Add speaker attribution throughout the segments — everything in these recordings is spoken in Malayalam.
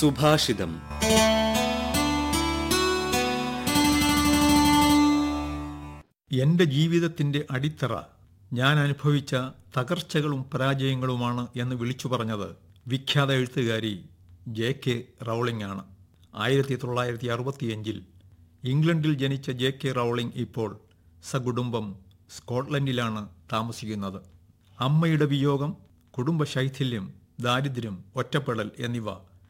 Speaker 1: സുഭാഷിതം
Speaker 2: എന്റെ ജീവിതത്തിന്റെ അടിത്തറ ഞാൻ അനുഭവിച്ച തകർച്ചകളും പരാജയങ്ങളുമാണ് എന്ന് വിളിച്ചു പറഞ്ഞത് വിഖ്യാത എഴുത്തുകാരി ജെ കെ റൗളിംഗ് ആണ് ആയിരത്തി തൊള്ളായിരത്തി അറുപത്തിയഞ്ചിൽ ഇംഗ്ലണ്ടിൽ ജനിച്ച ജെ കെ റൗളിംഗ് ഇപ്പോൾ സകുടുംബം സ്കോട്ട്ലൻഡിലാണ് താമസിക്കുന്നത് അമ്മയുടെ വിയോഗം കുടുംബ ശൈഥില്യം ദാരിദ്ര്യം ഒറ്റപ്പെടൽ എന്നിവ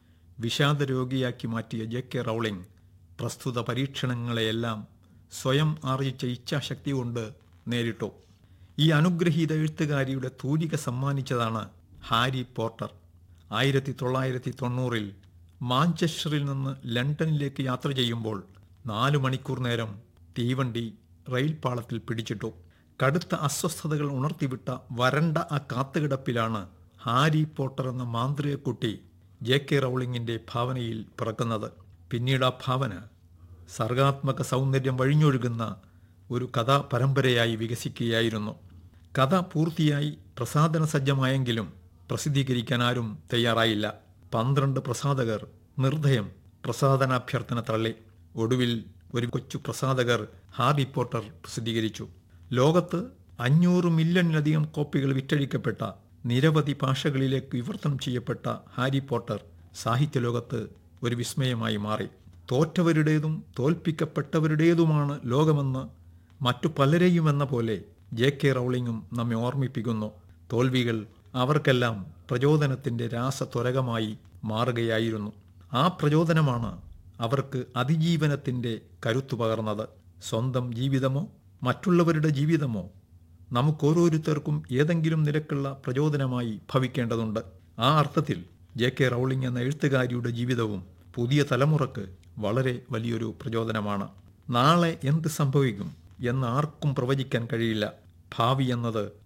Speaker 2: വിഷാദ രോഗിയാക്കി മാറ്റിയ ജെ കെ റൗളിംഗ് പ്രസ്തുത പരീക്ഷണങ്ങളെയെല്ലാം സ്വയം ആർജിച്ച ഇച്ഛാശക്തി കൊണ്ട് നേരിട്ടു ഈ അനുഗ്രഹീത എഴുത്തുകാരിയുടെ തൂലിക സമ്മാനിച്ചതാണ് ഹാരി പോർട്ടർ ആയിരത്തി തൊള്ളായിരത്തി തൊണ്ണൂറിൽ മാഞ്ചസ്റ്ററിൽ നിന്ന് ലണ്ടനിലേക്ക് യാത്ര ചെയ്യുമ്പോൾ നാലു മണിക്കൂർ നേരം തീവണ്ടി റെയിൽ പാളത്തിൽ പിടിച്ചിട്ടു കടുത്ത അസ്വസ്ഥതകൾ ഉണർത്തിവിട്ട വരണ്ട ആ കാത്തുകിടപ്പിലാണ് ഹാരി പോട്ടർ എന്ന മാന്ത്രികക്കുട്ടി ജെ കെ റൗളിങ്ങിന്റെ ഭാവനയിൽ പിറക്കുന്നത് പിന്നീട് ആ ഭാവന സർഗാത്മക സൗന്ദര്യം വഴിഞ്ഞൊഴുകുന്ന ഒരു കഥാ പരമ്പരയായി വികസിക്കുകയായിരുന്നു കഥ പൂർത്തിയായി പ്രസാദന സജ്ജമായെങ്കിലും പ്രസിദ്ധീകരിക്കാൻ ആരും തയ്യാറായില്ല പന്ത്രണ്ട് പ്രസാധകർ നിർദ്ദയം പ്രസാദനാഭ്യർത്ഥന തള്ളി ഒടുവിൽ ഒരു കൊച്ചു പ്രസാധകർ ഹാരി പോട്ടർ പ്രസിദ്ധീകരിച്ചു ലോകത്ത് അഞ്ഞൂറ് മില്യണിലധികം കോപ്പികൾ വിറ്റഴിക്കപ്പെട്ട നിരവധി ഭാഷകളിലേക്ക് വിവർത്തനം ചെയ്യപ്പെട്ട ഹാരി പോട്ടർ സാഹിത്യലോകത്ത് ഒരു വിസ്മയമായി മാറി തോറ്റവരുടേതും തോൽപ്പിക്കപ്പെട്ടവരുടേതുമാണ് ലോകമെന്ന് മറ്റു പലരെയും എന്ന പോലെ ജെ കെ റൗളിങ്ങും നമ്മെ ഓർമ്മിപ്പിക്കുന്നു തോൽവികൾ അവർക്കെല്ലാം പ്രചോദനത്തിന്റെ രാസത്വരകമായി മാറുകയായിരുന്നു ആ പ്രചോദനമാണ് അവർക്ക് അതിജീവനത്തിന്റെ കരുത്തു പകർന്നത് സ്വന്തം ജീവിതമോ മറ്റുള്ളവരുടെ ജീവിതമോ നമുക്കോരോരുത്തർക്കും ഏതെങ്കിലും നിരക്കുള്ള പ്രചോദനമായി ഭവിക്കേണ്ടതുണ്ട് ആ അർത്ഥത്തിൽ ജെ കെ റൗളിംഗ് എന്ന എഴുത്തുകാരിയുടെ ജീവിതവും പുതിയ തലമുറക്ക് വളരെ വലിയൊരു പ്രചോദനമാണ് നാളെ എന്ത് സംഭവിക്കും എന്ന് ആർക്കും പ്രവചിക്കാൻ കഴിയില്ല ഭാവി എന്നത്